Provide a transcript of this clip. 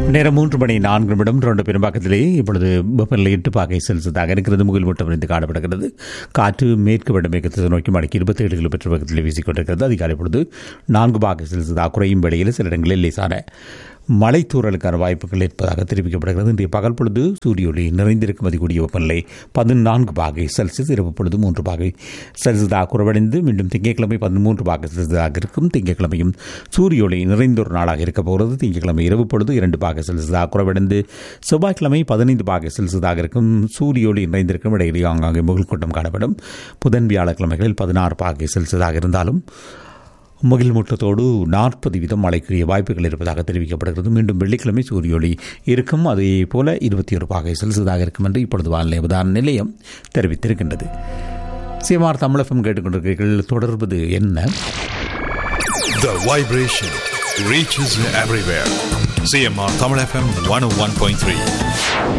நேரம் மூன்று மணி நான்கு நிமிடம் ரெண்டு பெரும்பாக்கத்திலே இப்பொழுது வெப்பநிலை எட்டு பாகை செல்சியஸாக இருக்கிறது முகில் மூட்டம் இருந்து காணப்படுகிறது காற்று மேற்கு வடமேற்கு நோக்கி மணிக்கு இருபத்தி ஏழு கிலோமீட்டர் வேகத்தில் வீசிக்கொண்டிருக்கிறது அதிகாலை பொழுது நான்கு பாகை செல்சியஸாக குறையும் வேளையில் சில இடங்களில் லேசான மழைத்தூறலுக்கான வாய்ப்புகள் இருப்பதாக தெரிவிக்கப்படுகிறது இன்றைய பகல் பொழுது சூரிய ஒளி நிறைந்திருக்கும் அதிகூடிய வெப்பநிலை பதினான்கு பாகை செல்சியஸ் இரவு பொழுது மூன்று பாகை செல்சியஸாக குறைவடைந்து மீண்டும் திங்கட்கிழமை பதிமூன்று பாகை செல்சியஸாக இருக்கும் திங்கட்கிழமையும் சூரிய ஒளி நிறைந்த ஒரு நாளாக இருக்க போகிறது திங்கட்கிழமை இரவு பொழுது இரண்டு பாகை செல்சியஸாக குறைவடைந்து செவ்வாய்க்கிழமை பதினைந்து பாகை செல்சியஸாக இருக்கும் சூரிய ஒளி நிறைந்திருக்கும் இடையிலே ஆங்காங்கே முகல்கூட்டம் காணப்படும் புதன் வியாழக்கிழமைகளில் பதினாறு பாகை செல்சியஸாக இருந்தாலும் முகில் மூட்டத்தோடு நாற்பது வீதம் மழைக்குரிய வாய்ப்புகள் இருப்பதாக தெரிவிக்கப்படுகிறது மீண்டும் வெள்ளிக்கிழமை சூரிய ஒளி இருக்கும் அதே போல இருபத்தி ஒரு பாகை செல்சியஸாக இருக்கும் என்று இப்பொழுது வானிலை உதாரண நிலையம் தெரிவித்திருக்கின்றது சிஎம்ஆர் தமிழகம் கேட்டுக்கொண்டிருக்கிறீர்கள் தொடர்பது என்ன The vibration reaches everywhere. CMR Tamil FM 101.3.